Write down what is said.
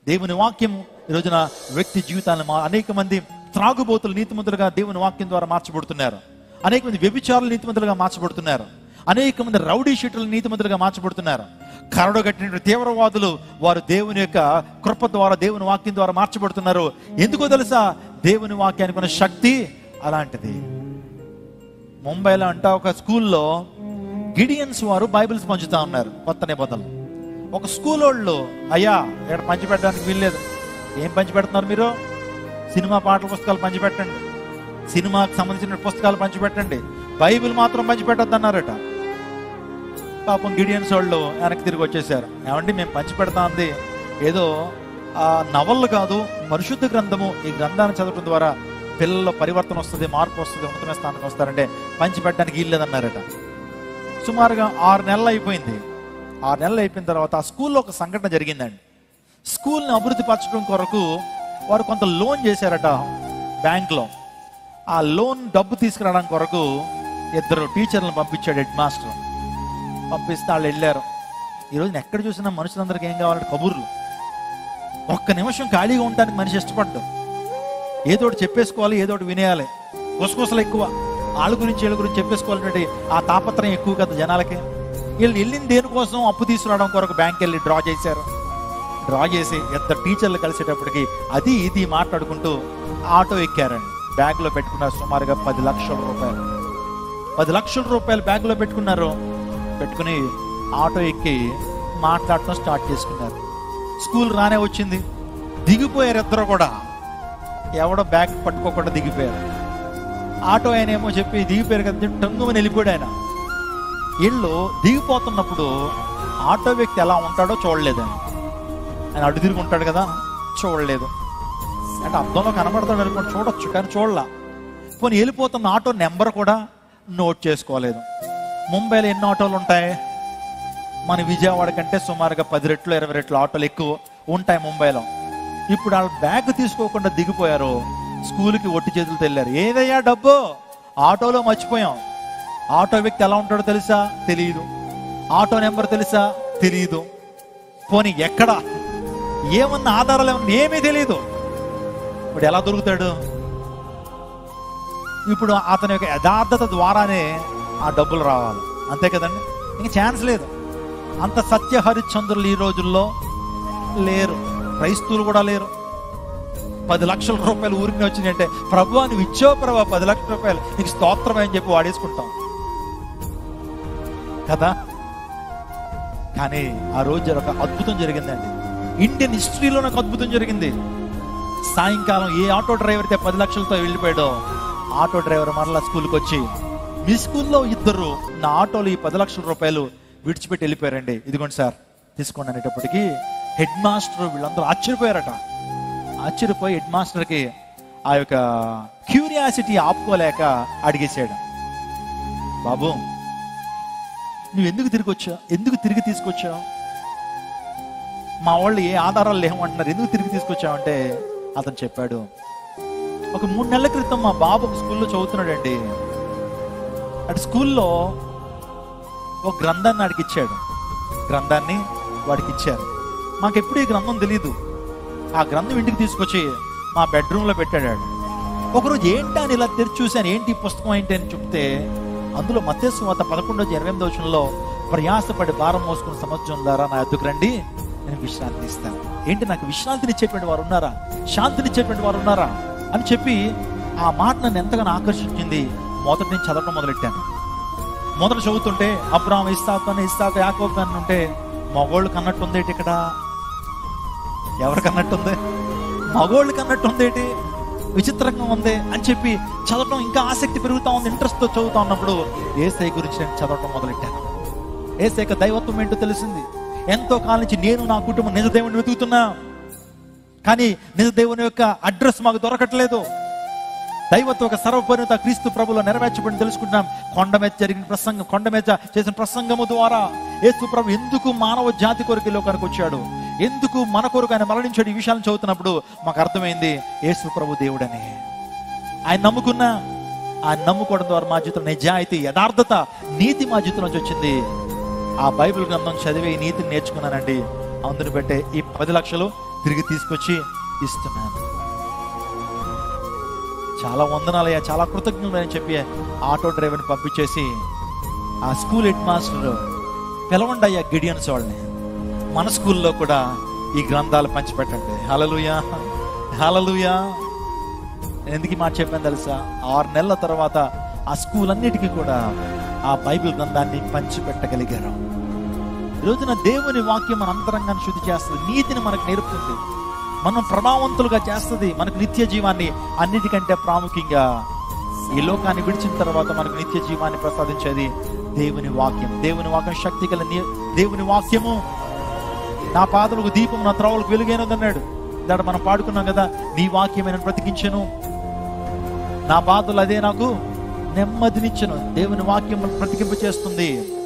దేవుని వాక్యం ఈ రోజున వ్యక్తి జీవితాలను మా అనేక మంది త్రాగుబోతులు నీతిమంతులుగా దేవుని వాక్యం ద్వారా మార్చబడుతున్నారు అనేక మంది వ్యభిచారులు నీతిమంతులుగా మార్చబడుతున్నారు అనేక మంది రౌడీ షీటర్లు నీతిమంతులుగా మార్చబడుతున్నారు కరడు కట్టిన తీవ్రవాదులు వారు దేవుని యొక్క కృప ద్వారా దేవుని వాక్యం ద్వారా మార్చబడుతున్నారు ఎందుకో తెలుసా దేవుని వాక్యానికి ఉన్న శక్తి అలాంటిది ముంబైలో అంట ఒక స్కూల్లో గిడియన్స్ వారు బైబిల్స్ పంచుతా ఉన్నారు కొత్త నిబంధనలు ఒక స్కూల్ వాళ్ళు అయ్యా ఇక్కడ పంచిపెట్టడానికి వీల్లేదు ఏం పంచిపెడుతున్నారు మీరు సినిమా పాటల పుస్తకాలు పంచిపెట్టండి సినిమాకి సంబంధించిన పుస్తకాలు పంచిపెట్టండి బైబిల్ మాత్రం పంచిపెట్టద్దు అన్నారట పాపం గిడియన్స్ వాళ్ళు వెనక్కి తిరిగి వచ్చేసారు ఏమండి మేము పంచిపెడతా ఉంది ఏదో ఆ నవళ్ళు కాదు పరిశుద్ధ గ్రంథము ఈ గ్రంథాన్ని చదవడం ద్వారా పిల్లల్లో పరివర్తన వస్తుంది మార్పు వస్తుంది ఉన్నతమైన స్థానానికి వస్తారంటే పంచిపెట్టడానికి వీల్లేదన్నారట సుమారుగా ఆరు నెలలు అయిపోయింది ఆరు నెలలు అయిపోయిన తర్వాత ఆ స్కూల్లో ఒక సంఘటన జరిగిందండి స్కూల్ని అభివృద్ధి పరచడం కొరకు వారు కొంత లోన్ చేశారట బ్యాంక్లో ఆ లోన్ డబ్బు తీసుకురావడానికి కొరకు ఇద్దరు టీచర్లను పంపించాడు హెడ్ మాస్టర్ పంపిస్తే వాళ్ళు వెళ్ళారు ఈరోజు నేను ఎక్కడ చూసినా మనుషులందరికీ ఏం కావాలంటే కబుర్లు ఒక్క నిమిషం ఖాళీగా ఉండడానికి మనిషి ఇష్టపడ్డు ఏదో ఒకటి చెప్పేసుకోవాలి ఏదో ఒకటి వినేయాలి గుసగుసలు ఎక్కువ వాళ్ళ గురించి వీళ్ళ గురించి చెప్పేసుకోవాలంటే ఆ తాపత్రయం ఎక్కువ కదా జనాలకి వీళ్ళు వెళ్ళింది దేనికోసం అప్పు తీసుకురావడం కొరకు బ్యాంక్ వెళ్ళి డ్రా చేశారు డ్రా చేసి ఇద్దరు టీచర్లు కలిసేటప్పటికి అది ఇది మాట్లాడుకుంటూ ఆటో ఎక్కారండి బ్యాగ్లో పెట్టుకున్నారు సుమారుగా పది లక్షల రూపాయలు పది లక్షల రూపాయలు బ్యాగ్లో పెట్టుకున్నారు పెట్టుకుని ఆటో ఎక్కి మాట్లాడటం స్టార్ట్ చేసుకున్నారు స్కూల్ రానే వచ్చింది దిగిపోయారు ఇద్దరు కూడా ఎవడో బ్యాగ్ పట్టుకోకుండా దిగిపోయారు ఆటో ఆయన ఏమో చెప్పి దిగిపోయారు కదా టంగుమని వెళ్ళిపోయాడు ఆయన ఇళ్ళు దిగిపోతున్నప్పుడు ఆటో వ్యక్తి ఎలా ఉంటాడో చూడలేదు ఆయన ఆయన అడు తిరిగి ఉంటాడు కదా చూడలేదు అంటే అద్దంలో కనబడతాడు అనుకోండి చూడొచ్చు కానీ చూడలా పోనీ వెళ్ళిపోతున్న ఆటో నెంబర్ కూడా నోట్ చేసుకోలేదు ముంబైలో ఎన్ని ఆటోలు ఉంటాయి మన విజయవాడ కంటే సుమారుగా పది రెట్లు ఇరవై రెట్లు ఆటోలు ఎక్కువ ఉంటాయి ముంబైలో ఇప్పుడు వాళ్ళ బ్యాగ్ తీసుకోకుండా దిగిపోయారు స్కూల్కి ఒట్టి చేతులతో వెళ్ళారు ఏదయ్యా డబ్బు ఆటోలో మర్చిపోయాం ఆటో వ్యక్తి ఎలా ఉంటాడో తెలుసా తెలియదు ఆటో నెంబర్ తెలుసా తెలియదు పోనీ ఎక్కడ ఏమన్నా ఆధారాలు ఏమన్నా ఏమీ తెలియదు ఇప్పుడు ఎలా దొరుకుతాడు ఇప్పుడు అతని యొక్క యథార్థత ద్వారానే ఆ డబ్బులు రావాలి అంతే కదండి ఇంక ఛాన్స్ లేదు అంత సత్య హరిశ్చంద్రులు ఈ రోజుల్లో లేరు క్రైస్తవులు కూడా లేరు పది లక్షల రూపాయలు ఊరికి వచ్చినాయి అంటే ప్రభు నువ్వు ఇచ్చావు ప్రభా పది లక్షల రూపాయలు నీకు స్తోత్రం అని చెప్పి వాడేసుకుంటాం కదా కానీ ఆ రోజు ఒక అద్భుతం జరిగిందండి ఇండియన్ హిస్టరీలో ఒక అద్భుతం జరిగింది సాయంకాలం ఏ ఆటో డ్రైవర్ అయితే పది లక్షలతో వెళ్ళిపోయాడో ఆటో డ్రైవర్ మరలా స్కూల్కి వచ్చి మీ స్కూల్లో ఇద్దరు నా ఆటోలో ఈ పది లక్షల రూపాయలు విడిచిపెట్టి వెళ్ళిపోయారండి ఇదిగోండి సార్ తీసుకోండి అనేటప్పటికీ హెడ్ మాస్టర్ వీళ్ళందరూ ఆశ్చర్యపోయారట ఆశ్చర్యపోయి హెడ్ మాస్టర్కి ఆ యొక్క క్యూరియాసిటీ ఆపుకోలేక అడిగేశాడు బాబు నువ్వు ఎందుకు తిరిగి వచ్చావు ఎందుకు తిరిగి తీసుకొచ్చావు మా వాళ్ళు ఏ ఆధారాలు లేవంటున్నారు ఎందుకు తిరిగి తీసుకొచ్చావంటే అతను చెప్పాడు ఒక మూడు నెలల క్రితం మా బాబు ఒక స్కూల్లో చదువుతున్నాడండి అటు స్కూల్లో ఒక గ్రంథాన్ని వాడికి ఇచ్చాడు గ్రంథాన్ని వాడికి ఇచ్చారు మాకు ఎప్పుడు ఈ గ్రంథం తెలియదు ఆ గ్రంథం ఇంటికి తీసుకొచ్చి మా బెడ్రూమ్లో పెట్టాడు వాడు. ఒకరోజు ఏంటి అని ఇలా తెరిచి చూశాను ఏంటి ఈ పుస్తకం ఏంటి అని చెప్తే అందులో మత్స్యవాత పదకొండో ఇరవై ఎనిమిదో వచనంలో ప్రయాసపడి భారం మోసుకున్న సంవత్సరం ద్వారా నా ఎద్దుకు రండి నేను విశ్రాంతి ఇస్తాను ఏంటి నాకు విశ్రాంతినిచ్చేటువంటి వారు ఉన్నారా శాంతినిచ్చేటువంటి వారు ఉన్నారా అని చెప్పి ఆ మాట నన్ను ఎంతగానో ఆకర్షించింది మొదటి నుంచి చదవటం మొదలెట్టాను మొదట చదువుతుంటే అబ్రాహం ఇస్తాకు అని ఇస్తాకు యాకోబ్ అని ఉంటే మగోళ్ళు కన్నట్టు ఉందేటి ఇక్కడ ఎవరు కన్నట్టు ఉంది మగోళ్ళు కన్నట్టు ఉందేటి విచిత్రంగా ఉంది అని చెప్పి చదవటం ఇంకా ఆసక్తి పెరుగుతా ఉంది ఇంట్రెస్ట్ తో చదువుతా ఉన్నప్పుడు ఏసై గురించి నేను చదవటం మొదలెట్టాను ఏసై యొక్క దైవత్వం ఏంటో తెలిసింది ఎంతో కాలం నుంచి నేను నా కుటుంబం నిజ దేవుని వెతుకుతున్నా కానీ నిజ దేవుని యొక్క అడ్రస్ మాకు దొరకట్లేదు దైవత్వ ఒక సర్వపరిణత క్రీస్తు ప్రభులో నెరవేర్చబడి తెలుసుకుంటున్నాం కొండ మీద జరిగిన ప్రసంగం కొండ మీద చేసిన ప్రసంగము ద్వారా యేసు ప్రభు ఎందుకు మానవ జాతి కొరకు ఈ లోకానికి వచ్చాడు ఎందుకు మన కొరకు ఆయన మరణించాడు ఈ విషయాలను చదువుతున్నప్పుడు మాకు అర్థమైంది యేసు ప్రభు దేవుడని ఆయన నమ్ముకున్నా ఆయన నమ్ముకోవడం ద్వారా మా జీవితం నిజాయితీ యథార్థత నీతి మా జీవితం నుంచి వచ్చింది ఆ బైబిల్ గ్రంథం చదివి ఈ నీతిని నేర్చుకున్నానండి అందుని పెట్టే ఈ పది లక్షలు తిరిగి తీసుకొచ్చి ఇస్తున్నాను చాలా వందనాలయ్యా చాలా కృతజ్ఞతలు అని చెప్పి ఆటో డ్రైవర్ని పంపించేసి ఆ స్కూల్ హెడ్ మాస్టర్ పిలవండి అయ్యా గిడియన్స్ వాళ్ళని మన స్కూల్లో కూడా ఈ గ్రంథాలు పంచిపెట్టండి హలలుయా హలలుయా నేను ఎందుకు ఈ మాట చెప్పాను తెలుసా ఆరు నెలల తర్వాత ఆ స్కూల్ అన్నిటికీ కూడా ఆ బైబిల్ గ్రంథాన్ని పంచిపెట్టగలిగారు ఈ రోజున దేవుని వాక్యం మన అంతరంగాన్ని శుద్ధి చేస్తుంది నీతిని మనకు నేర్పుతుంది మనం ప్రభావవంతులుగా చేస్తుంది మనకు నిత్య జీవాన్ని అన్నిటికంటే ప్రాముఖ్యంగా ఈ లోకాన్ని విడిచిన తర్వాత మనకు నిత్య జీవాన్ని ప్రసాదించేది దేవుని వాక్యం దేవుని వాక్యం శక్తి గల నీ- దేవుని వాక్యము నా పాదలకు దీపం నా త్రోవలకు వెలుగైనది అన్నాడు దాడు మనం పాడుకున్నాం కదా నీ వాక్యమే నేను బ్రతికించను నా బాధలు అదే నాకు నెమ్మదినిచ్చను దేవుని వాక్యం బ్రతికింప చేస్తుంది